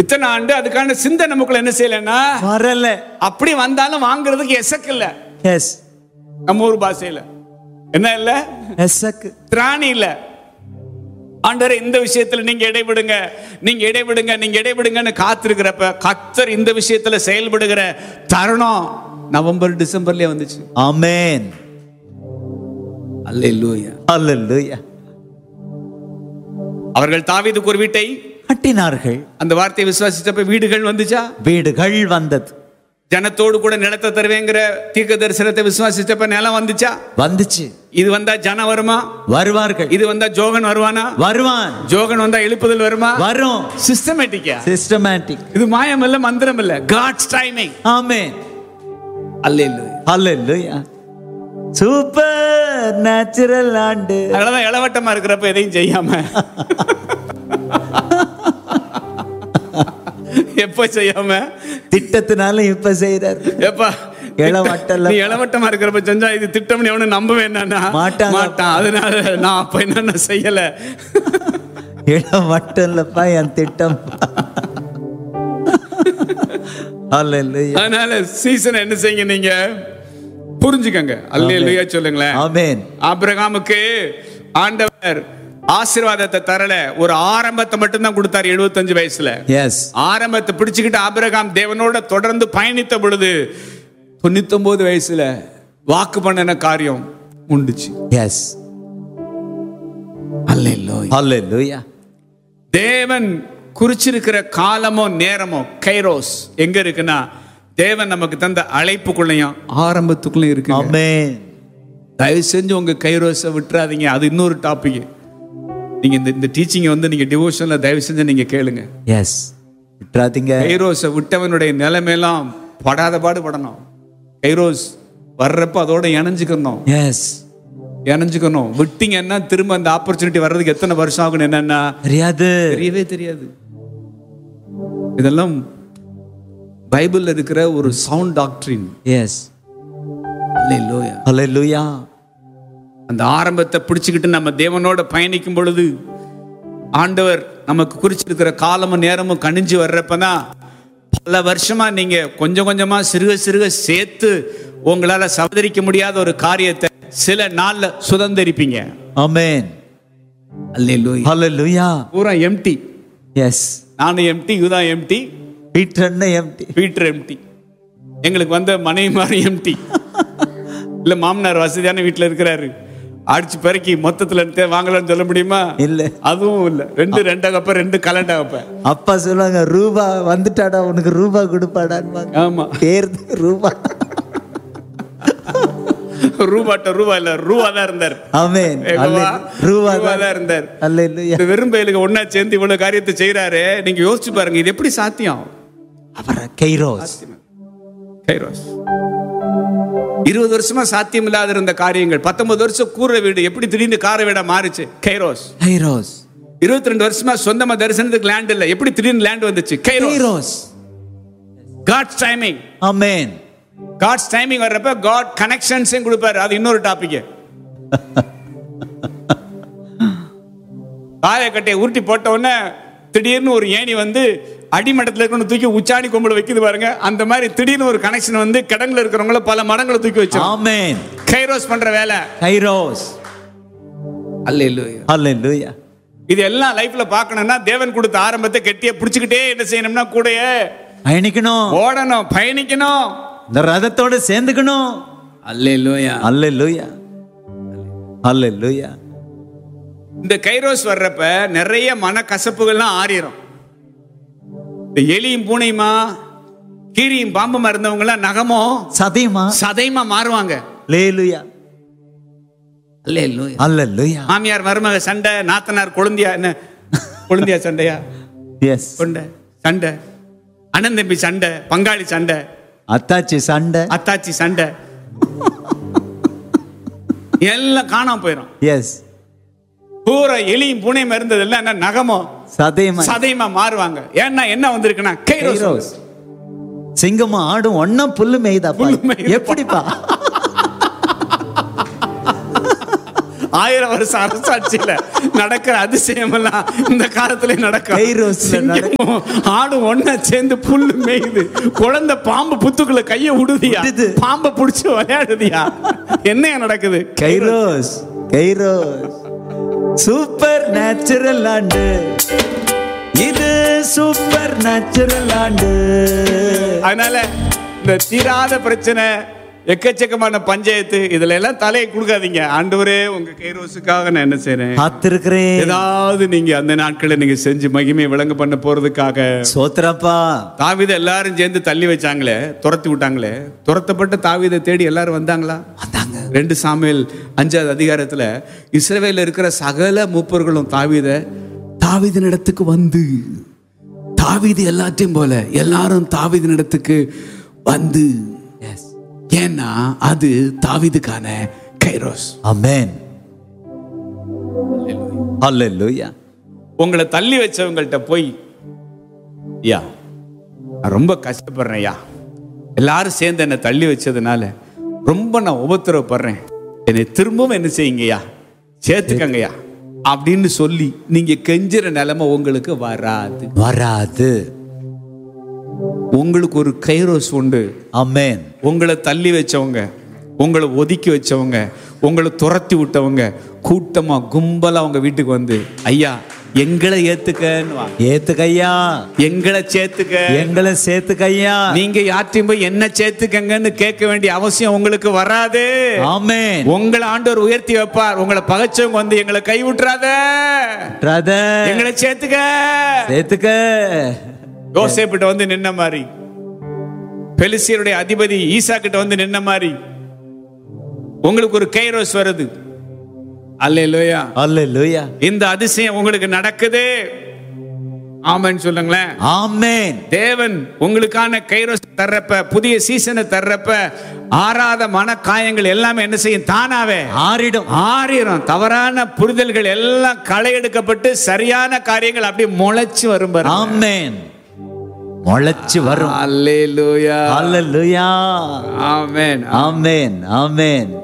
இத்தனை ஆண்டு அதுக்கான சிந்தை நமக்குள்ள என்ன செய்யலைன்னா வரல அப்படி வந்தாலும் வாங்குறதுக்கு எசக்கு இல்ல எஸ் நம்ம ஊர் பாஷையில என்ன இல்ல எஸ்ஸக்கு திராணி இல்ல ஆண்டவரே இந்த விஷயத்துல நீங்க இடைவிடுங்க நீங்க இடைவிடுங்க நீங்க இடைவிடுங்கன்னு காத்திருக்கிறப்ப கத்தர் இந்த விஷயத்துல செயல்படுகிற தருணம் நவம்பர் டிசம்பர்லயே வந்துச்சு ஆமென் அல்லேலூயா அல்லேலூயா அவர்கள் தாவீதுக்கு ஒரு வீட்டை கட்டினார்கள் அந்த வார்த்தையை விசுவாசிச்சப்ப வீடுகள் வந்துச்சா வீடுகள் வந்தது ஜனத்தோடு கூட நிலத்தை தருவேங்கிற தீர்க்க தரிசனத்தை விசுவாசிச்சப்ப நிலம் வந்துச்சா வந்துச்சு இது வந்தா ஜனம் வருமா வருவார்கள் இது வந்தா ஜோகன் வருவானா வருவான் ஜோகன் வந்தா எழுப்புதல் வருமா வரும் சிஸ்டமேட்டிக்கா சிஸ்டமேட்டிக் இது மாயம் இல்ல மந்திரம் இல்ல God's timing amen hallelujah hallelujah supernatural ஆண்டு அதனாலதான் இளவட்டமா இருக்கிறப்ப எதையும் செய்யாம எப்ப செய்யாம திட்டத்தினால இப்ப செய்யறார் எப்பா இளவட்டம்ல- நீ இளவட்டமா இருக்கிறப்ப செஞ்சா இது திட்டம்னு எவனும் நம்பவே என்னன்னா மாட்டாங்க. மாட்டான் அதனால நான் அப்ப என்னென்ன செய்யல இடம் மட்டும் இல்லப்பா என் திட்டம் அல்லேலூயா அதனால சீசன் என்ன செய்யுங்க நீங்க புரிஞ்சுக்கங்க அல்லேலூயா சொல்லுங்களேன் ஆமென் ஆபிரகாமுக்கு ஆண்டவர் ஆசீர்வாதத்தை தரல ஒரு ஆரம்பத்தை மட்டும் தான் கொடுத்தாரு 75 வயசுல எஸ் ஆரம்பத்தை பிடிச்சுக்கிட்டு ஆபிரகாம் தேவனோட தொடர்ந்து பயணித்த பொழுது 99 வயசுல வாக்கு பண்ணின காரியம் உண்டுச்சு எஸ் அல்லேலூயா அல்லேலூயா தேவன் குறிச்சிருக்கிற காலமோ நேரமோ கைரோஸ் எங்க இருக்குன்னா தேவன் நமக்கு தந்த அழைப்புக்குள்ளேயும் ஆரம்பத்துக்குள்ளேயும் இருக்கு ஆமென் தயவு செஞ்சு உங்க கைரோஸை விட்டுறாதீங்க அது இன்னொரு டாபிக் நீங்க இந்த இந்த டீச்சிங்கை வந்து நீங்க டிவோஷன்ல தயவு செஞ்சு நீங்க கேளுங்க எஸ் விட்டுறாதீங்க கைரோஸை விட்டவனுடைய நிலைமையெல்லாம் படாத பாடு படணும் கைரோஸ் வர்றப்ப அதோட இணைஞ்சுக்கணும் எஸ் இணைஞ்சுக்கணும் விட்டீங்கன்னா திரும்ப அந்த ஆப்பர்ச்சுனிட்டி வர்றதுக்கு எத்தனை வருஷம் ஆகும் என்னன்னா தெரியாது தெரியவே தெரியாது இதெல்லாம் பைபிள்ல இருக்கிற ஒரு சவுண்ட் டாக்டரின் எஸ் அல்லேலூயா அல்லேலூயா அந்த ஆரம்பத்தை பிடிச்சுக்கிட்டு நம்ம தேவனோட பயணிக்கும் பொழுது ஆண்டவர் நமக்கு குறிச்சிருக்கிற காலமும் நேரமும் கணிஞ்சு வர்றப்பதான் பல வருஷமா நீங்க கொஞ்சம் கொஞ்சமா சிறுக சிறுக சேர்த்து உங்களால சவதரிக்க முடியாத ஒரு காரியத்தை சில நாள்ல சுதந்திரிப்பீங்க ஆமென் அல்லேலூயா அல்லேலூயா பூரா எம்டி எஸ் நானும் எம்டி இதுதான் MD Peter MD Peter MD எங்களுக்கு வந்த மனைவி மாதிரி எம்டி இல்ல மாமனார் வசதியான வீட்டுல இருக்கிறாரு அடிச்சு பெருக்கி மொத்தத்துல இருந்து வாங்கலாம்னு சொல்ல முடியுமா இல்ல அதுவும் இல்ல ரெண்டு ரெண்டா கப்ப ரெண்டு கலண்டா கப்ப அப்பா சொல்லுவாங்க ரூபா வந்துட்டாடா உனக்கு ரூபா கொடுப்பாடான்னு ஆமா பேர் ரூபா ரூபாட்ட ரூபா இல்ல ரூபா தான் இருந்தார் ஆமென் ஏகோவா, ரூபா ரூபா தான் இருந்தார் அல்லேலூயா இந்த வெறும் பயலுக்கு ஒன்னா சேர்ந்து இவ்வளவு காரியத்தை செய்யறாரு நீங்க யோசிச்சு பாருங்க இது எப்படி சாத்தியம் அவர கைரோஸ் கைரோஸ் இருபது வருஷமா சாத்தியம் இல்லாத இருந்த காரியங்கள் பத்தொன்பது வருஷம் கூரை வீடு எப்படி திடீர்னு காரை வீடா மாறுச்சு கைரோஸ் கைரோஸ் இருபத்தி ரெண்டு வருஷமா சொந்தமா தரிசனத்துக்கு லேண்ட் இல்ல எப்படி திடீர்னு லேண்ட் வந்துச்சு kairos kairos God's timing amen God's timing வர்றப்ப காட் கனெக்ஷன்ஸையும் கொடுப்பாரு அது இன்னொரு டாபிக் காயக்கட்டையை உருட்டி போட்ட உடனே திடீர்னு ஒரு ஏணி வந்து அடிமட்டத்தில் இருக்கணும் தூக்கி உச்சாணி கொம்புல வைக்குது பாருங்க அந்த மாதிரி திடீர்னு ஒரு கனெக்ஷன் வந்து கிடங்குல இருக்கிறவங்கள பல மடங்களை தூக்கி வச்சு ஆமென் கைரோஸ் பண்ற வேலை கைரோஸ் அல்லேலூயா அல்லேலூயா இது எல்லாம் லைஃப்ல பார்க்கணும்னா தேவன் கொடுத்த ஆரம்பத்தை கெட்டியா பிடிச்சுக்கிட்டே என்ன செய்யணும்னா கூடயே பயணிக்கணும் ஓடணும் பயணிக்கணும் இந்த ரதத்தோட சேர்ந்துக்கணும் அல்லேலூயா அல்லேலூயா அல்லேலூயா இந்த கைரோஸ் வர்றப்ப நிறைய மனக்கசப்புகள்லாம் ஆறிடும் இந்த எலியும் பூனையுமா கீரியும் பாம்புமா இருந்தவங்கலாம் நகமோ சதியமா சதைமா மாறுவாங்க லேலுயா அல்லேலூயா அல்லேலூயா மாமியார் மருமக சண்டை நாத்தனார் கொழுந்தியா என்ன கொழுந்தியா சண்டையா எஸ் கொண்ட சண்டை அண்ணன் தம்பி சண்டை பங்காளி சண்டை அத்தாச்சி சண்டை அத்தாச்சி சண்டை எல்லாம் காணாம போயிடும் எஸ் பூரா எலியும் பூனையும் இருந்தது எல்லாம் என்ன நகமோ சதையமா சதைமா மாறுவாங்க ஏன்னா என்ன வந்திருக்குன்னா கைரோஸ் கைரோஸ் சிங்கமும் ஆடும் ஒன்னா புல்லு மேய்தா புல்லு மேயுதப்பா. எப்படிப்பா ஆயிரம் வருஷம் அரசாட்சியில நடக்கிற அதிசயம் எல்லாம் இந்த காலத்துல நடக்கும் கைரோஸ்ல சிங்கமும் ஆடும் ஒண்ணா சேர்ந்து புல்லு மேயுது குழந்தை பாம்பு புத்துக்குள்ள கைய விடுதியா விடுது. பாம்பை புடிச்சு விளையாடுதியா என்ன நடக்குது கைரோஸ் கைரோஸ் சூப்பர் நேச்சுரல் ஆண்டு இது சூப்பர் நேச்சுரல் ஆண்டு அதனால இந்த தீராத பிரச்சனை எக்கச்சக்கமான பஞ்சாயத்து இதுல எல்லாம் தலையை கொடுக்காதீங்க ஆண்டவரே உங்க கைரோசுக்காக நான் என்ன செய்றேன் காத்திருக்கிறேன் ஏதாவது நீங்க அந்த நாட்களை நீங்க செஞ்சு மகிமையை விளங்க பண்ண போறதுக்காக சோத்திரப்பா தாவீதை எல்லாரும் சேர்ந்து தள்ளி வச்சாங்களே துரத்தி விட்டாங்களே துரத்தப்பட்ட தாவீதை தேடி எல்லாரும் வந்தாங்களா வந்தாங்க ரெண்டு சாமுவேல் அஞ்சாவது அதிகாரத்துல இஸ்ரவேல்ல இருக்கிற சகல மூப்பர்களும் தாவீத தாவீதின் இடத்துக்கு வந்து தாவீது எல்லாத்தையும் போல எல்லாரும் தாவீதின் இடத்துக்கு வந்து ஏன்னா அது தாவீதுக்கான கைரோஸ் அமேன் அல்லேலூயா உங்களை தள்ளி வச்சவங்கள்ட்ட போய் ஐயா நான் ரொம்ப கஷ்டப்படுறேன் ஐயா எல்லாரும் சேர்ந்து என்னை தள்ளி வச்சதுனால ரொம்ப நான் உபத்திரவப்படுறேன் என்னை திரும்பவும் என்ன செய்யுங்கய்யா சேர்த்துக்கங்கய்யா அப்படின்னு சொல்லி நீங்க கெஞ்சுற நிலைமை உங்களுக்கு வராது வராது உங்களுக்கு ஒரு கைரோஸ் உண்டு அமேன் உங்களை தள்ளி வச்சவங்க உங்களை ஒதுக்கி வச்சவங்க உங்களை துரத்தி விட்டவங்க கூட்டமா கும்பலா உங்க வீட்டுக்கு வந்து ஐயா எங்களை ஏத்துக்கன்னு வா. ஏத்துக்கையா எங்களை சேர்த்துக்க எங்களை சேர்த்துக்கையா நீங்க யார்ட்டையும் போய் என்ன சேர்த்துக்கங்கன்னு கேட்க வேண்டிய அவசியம் உங்களுக்கு வராது ஆமேன் உங்களை ஆண்டவர் உயர்த்தி வைப்பார் உங்களை பகைச்சவங்க வந்து எங்களை கை விட்டுறாத பிரதர் எங்களை சேர்த்துக்க சேர்த்துக்க யோசேப்பிட்ட வந்து நின்ன மாதிரி பெலிசியருடைய அதிபதி ஈசா கிட்ட வந்து நின்ன மாதிரி உங்களுக்கு ஒரு கைரோஸ் வருது அல்லேலூயா அல்லேலூயா இந்த அதிசயம் உங்களுக்கு நடக்குது ஆமென்னு சொல்லுங்களேன் ஆமேன் தேவன் உங்களுக்கான கைரோஸ் தர்றப்ப புதிய சீசனை தர்றப்ப ஆறாத மன காயங்கள் எல்லாமே என்ன செய்யும் தானாவே ஆறிடும் ஆறிரும் தவறான புரிதல்கள் எல்லாம் களை எடுக்கப்பட்டு சரியான காரியங்கள் அப்படியே முளைச்சு வரும் பாருங்க. ஆமேன் முளைச்சு வரும் அல்லேலூயா அல்லேலூயா ஆமென் ஆமேன் ஆமேன்